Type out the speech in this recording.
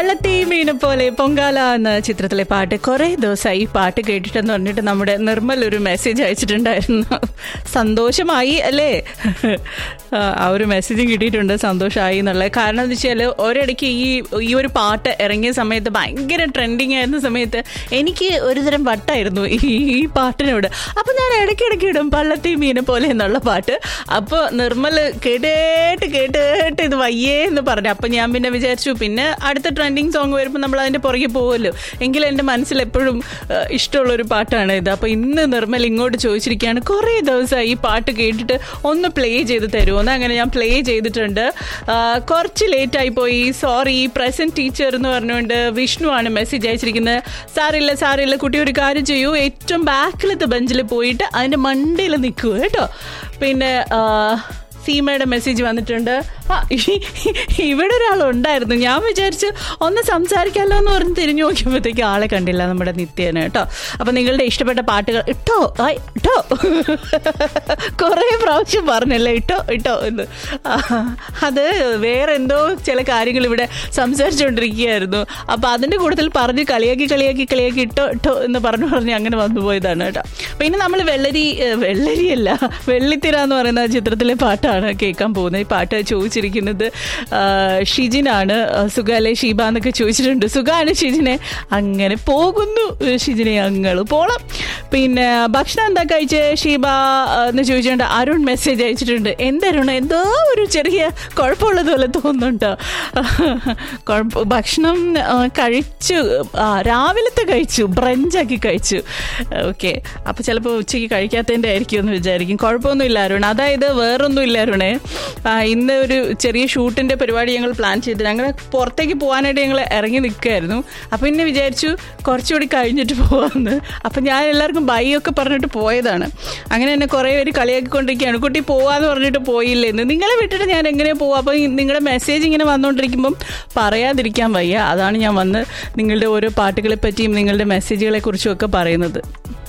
പള്ളത്തി മീനെ പോലെ പൊങ്കാല എന്ന ചിത്രത്തിലെ പാട്ട് കുറെ ദിവസമായി ഈ പാട്ട് കേട്ടിട്ടെന്ന് പറഞ്ഞിട്ട് നമ്മുടെ നിർമ്മൽ ഒരു മെസ്സേജ് അയച്ചിട്ടുണ്ടായിരുന്നു സന്തോഷമായി അല്ലേ ആ, ആ ഒരു മെസ്സേജും കിട്ടിയിട്ടുണ്ട് സന്തോഷമായി എന്നുള്ളത് കാരണം എന്താ വെച്ചാൽ ഒരിടയ്ക്ക് ഈ ഈ ഒരു പാട്ട് ഇറങ്ങിയ സമയത്ത് ഭയങ്കര ട്രെൻഡിങ് ആയിരുന്ന സമയത്ത് എനിക്ക് ഒരുതരം വട്ടായിരുന്നു ഈ ഈ പാട്ടിനോട് അപ്പം ഞാൻ ഇടയ്ക്കിടയ്ക്ക് ഇടും പള്ളത്തി മീനെ പോലെ എന്നുള്ള പാട്ട് അപ്പോൾ നിർമ്മൽ കേട്ടേട്ട് കേട്ടേട്ട് ഇത് വയ്യേ എന്ന് പറഞ്ഞു അപ്പം ഞാൻ പിന്നെ വിചാരിച്ചു പിന്നെ അടുത്ത ട്രെൻഡിങ് സോങ് വരുമ്പോൾ നമ്മൾ അതിൻ്റെ പുറകെ പോകുമല്ലോ എങ്കിലും എൻ്റെ മനസ്സിൽ എപ്പോഴും ഏഹ്, ഇഷ്ടമുള്ളൊരു പാട്ടാണ് ഇത് അപ്പോൾ ഇന്ന് നിർമ്മൽ ഇങ്ങോട്ട് ചോദിച്ചിരിക്കുകയാണ് കുറേ ദിവസമായി ഈ പാട്ട് കേട്ടിട്ട് ഒന്ന് പ്ലേ ചെയ്ത് തരുമോ എന്ന് അങ്ങനെ ഞാൻ പ്ലേ ചെയ്തിട്ടുണ്ട് ആ, കുറച്ച് ലേറ്റായി പോയി സോറി പ്രസന്റ് ടീച്ചർ എന്ന് പറഞ്ഞുകൊണ്ട് വിഷ്ണു ആണ് മെസ്സേജ് അയച്ചിരിക്കുന്നത് സാറില്ല സാറില്ല കുട്ടി ഒരു കാര്യം ചെയ്യൂ ഏറ്റവും ബാക്കിലത്തെ ബെഞ്ചിൽ പോയിട്ട് അതിൻ്റെ മണ്ടയിൽ നിൽക്കുക കേട്ടോ പിന്നെ ആ, സീമയുടെ മെസ്സേജ് വന്നിട്ടുണ്ട് ആ ഈ- ഇവിടെ ഒരാളുണ്ടായിരുന്നു ഞാൻ വിചാരിച്ചു ഒന്ന് സംസാരിക്കാമല്ലോ എന്ന് പറഞ്ഞ് തിരിഞ്ഞു നോക്കിയപ്പോഴത്തേക്ക് ആളെ കണ്ടില്ല നമ്മുടെ നിത്യേന കേട്ടോ അപ്പം നിങ്ങളുടെ ഇഷ്ടപ്പെട്ട പാട്ടുകൾ ഇട്ടോ ആയ് ഇട്ടോ കുറേ പ്രാവശ്യം പറഞ്ഞല്ലേ ഇട്ടോ ഇട്ടോ എന്ന് ആ, അത് വേറെ എന്തോ ചില കാര്യങ്ങൾ ഇവിടെ സംസാരിച്ചുകൊണ്ടിരിക്കുകയായിരുന്നു അപ്പം അതിൻ്റെ കൂട്ടത്തിൽ പറഞ്ഞ് കളിയാക്കി കളിയാക്കി കളിയാക്കി ഇട്ടോ ഇട്ടോ എന്ന് പറഞ്ഞു പറഞ്ഞ് അങ്ങനെ വന്നു പോയതാണ് കേട്ടോ പിന്നെ നമ്മൾ വെള്ളരി ഏഹ്, വെള്ളരിയല്ല വെള്ളിത്തിര എന്ന് പറയുന്ന ചിത്രത്തിലെ പാട്ടാണ് കേൾക്കാൻ പോകുന്നത് ഈ പാട്ട് ചോദിച്ചിരിക്കുന്നത് ആ, ഷിജിനാണ് ആ, സുഖാലെ ഷീബ എന്നൊക്കെ ചോദിച്ചിട്ടുണ്ട് സുഖാണ് ഷിജിനെ അങ്ങനെ പോകുന്നു ഷിജിനെ ഞങ്ങൾ പോണം പിന്നെ ഭക്ഷണം എന്താ കഴിച്ച് ഷീബ ആ, എന്ന് ചോദിച്ചുകൊണ്ട് അരുൺ മെസ്സേജ് അയച്ചിട്ടുണ്ട് എന്തരുൺ എന്തോ ഒരു ചെറിയ കുഴപ്പമുള്ളതുപോലെ തോന്നുന്നുണ്ടോ കുഴപ്പ ഭക്ഷണം ആ, കഴിച്ചു ആ, രാവിലത്തെ കഴിച്ചു ബ്രഞ്ചാക്കി കഴിച്ചു ഓക്കെ അപ്പോൾ ചിലപ്പോൾ ഉച്ചയ്ക്ക് കഴിക്കാത്തതിൻ്റെ ആയിരിക്കും എന്ന് വിചാരിക്കും കുഴപ്പമൊന്നുമില്ല അരുൺ അതായത് വേറൊന്നും ഇല്ല അരുണേ ആ, ഇന്ന് ഒരു ചെറിയ ഷൂട്ടിൻ്റെ പരിപാടി ഞങ്ങൾ പ്ലാൻ ചെയ്ത് ഞങ്ങൾ പുറത്തേക്ക് പോകാനായിട്ട് ഞങ്ങൾ ഇറങ്ങി നിൽക്കുകയായിരുന്നു അപ്പോൾ ഇന്നെ വിചാരിച്ചു കുറച്ചുകൂടി കഴിഞ്ഞിട്ട് പോകാമെന്ന് അപ്പം ഞാൻ എല്ലാവർക്കും ബൈ ഒക്കെ പറഞ്ഞിട്ട് പോയതാണ് അങ്ങനെ എന്നെ കുറേ പേര് കളിയാക്കിക്കൊണ്ടിരിക്കുകയാണ് കുട്ടി പോവാന്ന് പറഞ്ഞിട്ട് പോയില്ലെന്ന് നിങ്ങളെ വിട്ടിട്ട് ഞാൻ എങ്ങനെ പോവാം അപ്പോൾ നിങ്ങളുടെ മെസ്സേജ് ഇങ്ങനെ വന്നുകൊണ്ടിരിക്കുമ്പം പറയാതിരിക്കാൻ വയ്യ അതാണ് ഞാൻ വന്ന് നിങ്ങളുടെ ഓരോ പാട്ടുകളെ പറ്റിയും നിങ്ങളുടെ മെസ്സേജുകളെ കുറിച്ചും ഒക്കെ പറയുന്നത്